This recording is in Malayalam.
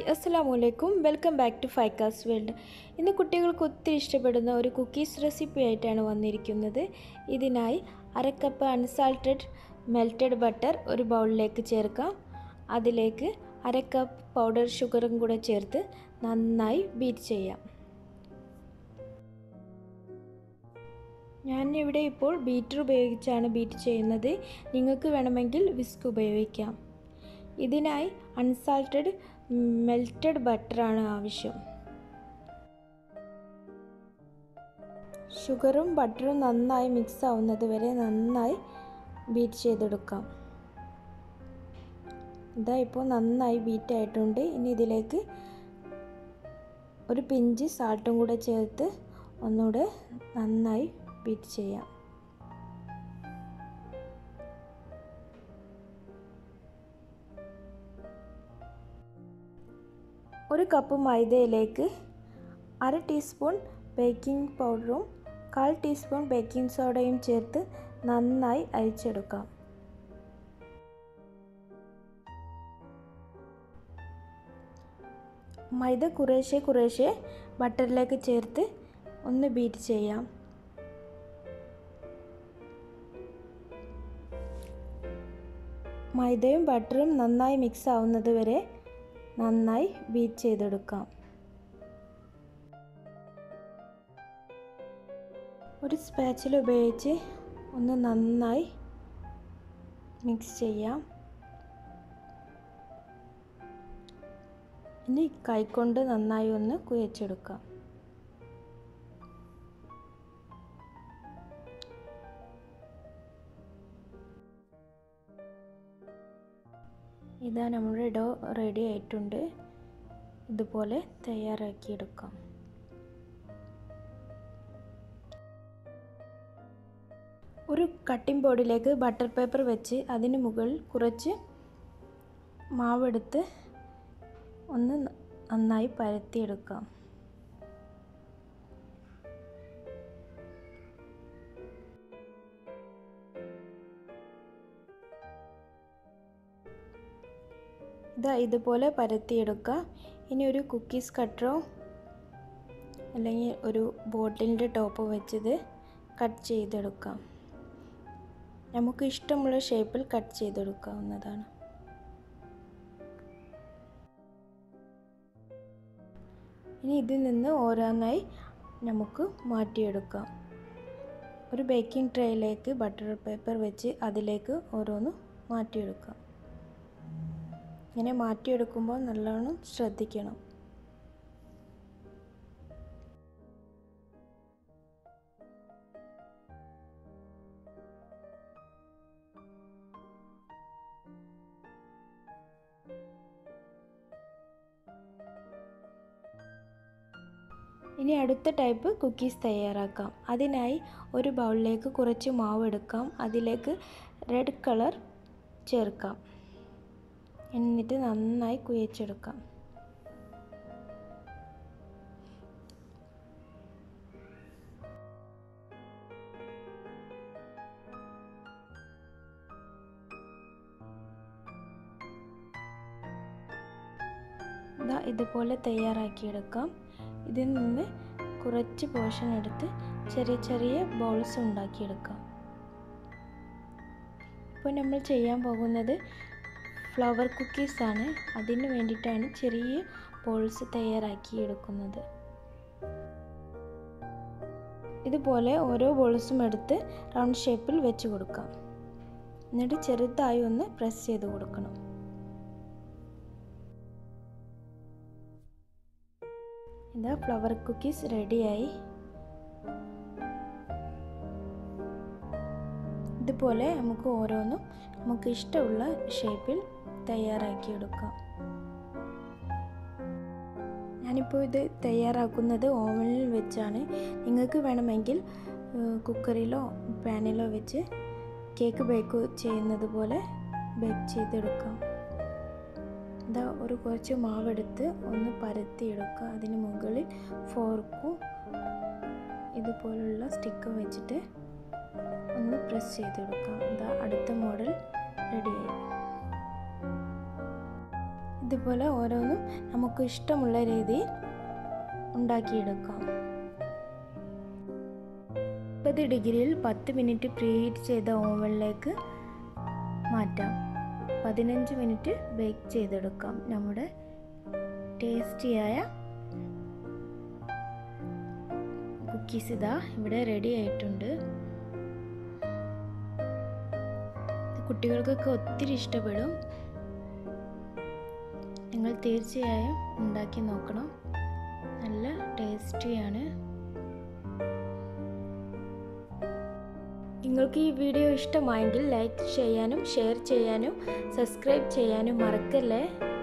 അസ്സാം വലൈക്കും വെൽക്കം ബാക്ക് ടു ഫൈക്കാസ് വേൾഡ് ഇന്ന് കുട്ടികൾക്ക് ഒത്തിരി ഇഷ്ടപ്പെടുന്ന ഒരു കുക്കീസ് റെസിപ്പി ആയിട്ടാണ് വന്നിരിക്കുന്നത് ഇതിനായി അര കപ്പ് അൺസാൾട്ടഡ് മെൽറ്റഡ് ബട്ടർ ഒരു ബൗളിലേക്ക് ചേർക്കാം അതിലേക്ക് അര കപ്പ് പൗഡർ ഷുഗറും കൂടെ ചേർത്ത് നന്നായി ബീറ്റ് ചെയ്യാം ഞാൻ ഇവിടെ ഇപ്പോൾ ബീറ്റർ ഉപയോഗിച്ചാണ് ബീറ്റ് ചെയ്യുന്നത് നിങ്ങൾക്ക് വേണമെങ്കിൽ വിസ്ക് ഉപയോഗിക്കാം ഇതിനായി അൺസാൾട്ടഡ് മെൽറ്റഡ് ബട്ടറാണ് ആവശ്യം ഷുഗറും ബട്ടറും നന്നായി മിക്സ് ആവുന്നത് വരെ നന്നായി ബീറ്റ് ചെയ്തെടുക്കാം ഇതാ ഇപ്പോൾ നന്നായി ബീറ്റ് ആയിട്ടുണ്ട് ഇനി ഇതിലേക്ക് ഒരു പിഞ്ച് സാൾട്ടും കൂടെ ചേർത്ത് ഒന്നുകൂടെ നന്നായി ബീറ്റ് ചെയ്യാം ഒരു കപ്പ് മൈദയിലേക്ക് അര ടീസ്പൂൺ ബേക്കിംഗ് പൗഡറും കാൽ ടീസ്പൂൺ ബേക്കിംഗ് സോഡയും ചേർത്ത് നന്നായി അരിച്ചെടുക്കാം മൈദ കുറേശ്ശെ കുറേശ്ശെ ബട്ടറിലേക്ക് ചേർത്ത് ഒന്ന് ബീറ്റ് ചെയ്യാം മൈദയും ബട്ടറും നന്നായി മിക്സ് ആവുന്നത് വരെ നന്നായി ബീറ്റ് ചെയ്തെടുക്കാം ഒരു സ്പാച്ചിൽ ഉപയോഗിച്ച് ഒന്ന് നന്നായി മിക്സ് ചെയ്യാം ഇനി കൈകൊണ്ട് നന്നായി ഒന്ന് കുഴച്ചെടുക്കാം ഇതാ നമ്മുടെ ഡോ റെഡി ആയിട്ടുണ്ട് ഇതുപോലെ തയ്യാറാക്കിയെടുക്കാം ഒരു കട്ടിംഗ് ബോർഡിലേക്ക് ബട്ടർ പേപ്പർ വെച്ച് അതിന് മുകളിൽ കുറച്ച് മാവെടുത്ത് ഒന്ന് നന്നായി പരത്തിയെടുക്കാം ഇതാ ഇതുപോലെ പരത്തിയെടുക്കുക ഇനി ഒരു കുക്കീസ് കട്ടറോ അല്ലെങ്കിൽ ഒരു ബോട്ടിലിൻ്റെ ടോപ്പ് വെച്ചത് കട്ട് ചെയ്തെടുക്കാം നമുക്ക് ഇഷ്ടമുള്ള ഷേപ്പിൽ കട്ട് ചെയ്തെടുക്കാവുന്നതാണ് ഇനി ഇതിൽ നിന്ന് ഓരോന്നായി നമുക്ക് മാറ്റിയെടുക്കാം ഒരു ബേക്കിംഗ് ട്രേയിലേക്ക് ബട്ടർ പേപ്പർ വെച്ച് അതിലേക്ക് ഓരോന്ന് മാറ്റിയെടുക്കാം ഇങ്ങനെ മാറ്റിയെടുക്കുമ്പോൾ നല്ലോണം ശ്രദ്ധിക്കണം ഇനി അടുത്ത ടൈപ്പ് കുക്കീസ് തയ്യാറാക്കാം അതിനായി ഒരു ബൗളിലേക്ക് കുറച്ച് മാവ് എടുക്കാം അതിലേക്ക് റെഡ് കളർ ചേർക്കാം എന്നിട്ട് നന്നായി കുഴച്ചെടുക്കാം ഇതാ ഇതുപോലെ തയ്യാറാക്കിയെടുക്കാം ഇതിൽ നിന്ന് കുറച്ച് പോർഷൻ എടുത്ത് ചെറിയ ചെറിയ ബോൾസ് ഉണ്ടാക്കിയെടുക്കാം ഇപ്പോൾ നമ്മൾ ചെയ്യാൻ പോകുന്നത് ഫ്ലവർ കുക്കീസാണ് അതിന് വേണ്ടിയിട്ടാണ് ചെറിയ ബോൾസ് തയ്യാറാക്കി എടുക്കുന്നത് ഇതുപോലെ ഓരോ ബോൾസും എടുത്ത് റൗണ്ട് ഷേപ്പിൽ വെച്ച് കൊടുക്കാം എന്നിട്ട് ചെറുതായി ഒന്ന് പ്രസ് ചെയ്ത് കൊടുക്കണം ഇതാ ഫ്ലവർ കുക്കീസ് റെഡിയായി ഇതുപോലെ നമുക്ക് ഓരോന്നും നമുക്ക് ഇഷ്ടമുള്ള ഷേപ്പിൽ തയ്യാറാക്കിയെടുക്കാം ഞാനിപ്പോൾ ഇത് തയ്യാറാക്കുന്നത് ഓവനിൽ വെച്ചാണ് നിങ്ങൾക്ക് വേണമെങ്കിൽ കുക്കറിലോ പാനിലോ വെച്ച് കേക്ക് ബേക്ക് ചെയ്യുന്നത് പോലെ ബേക്ക് ചെയ്തെടുക്കാം ഇതാ ഒരു കുറച്ച് മാവെടുത്ത് ഒന്ന് പരത്തിയെടുക്കുക അതിന് മുകളിൽ ഫോർക്കും ഇതുപോലുള്ള സ്റ്റിക്കും വെച്ചിട്ട് ഒന്ന് പ്രസ് ചെയ്തെടുക്കാം ഇതാ അടുത്ത മോഡൽ റെഡിയായി ഇതുപോലെ ഓരോന്നും നമുക്ക് ഇഷ്ടമുള്ള രീതിയിൽ ഉണ്ടാക്കിയെടുക്കാം മുപ്പത് ഡിഗ്രിയിൽ പത്ത് മിനിറ്റ് പ്രീഹീറ്റ് ചെയ്ത ഓവനിലേക്ക് മാറ്റാം പതിനഞ്ച് മിനിറ്റ് ബേക്ക് ചെയ്തെടുക്കാം നമ്മുടെ ടേസ്റ്റിയായ കുക്കീസ് ഇതാ ഇവിടെ റെഡി ആയിട്ടുണ്ട് കുട്ടികൾക്കൊക്കെ ഒത്തിരി ഇഷ്ടപ്പെടും നിങ്ങൾ തീർച്ചയായും ഉണ്ടാക്കി നോക്കണം നല്ല ടേസ്റ്റിയാണ് നിങ്ങൾക്ക് ഈ വീഡിയോ ഇഷ്ടമായെങ്കിൽ ലൈക്ക് ചെയ്യാനും ഷെയർ ചെയ്യാനും സബ്സ്ക്രൈബ് ചെയ്യാനും മറക്കല്ലേ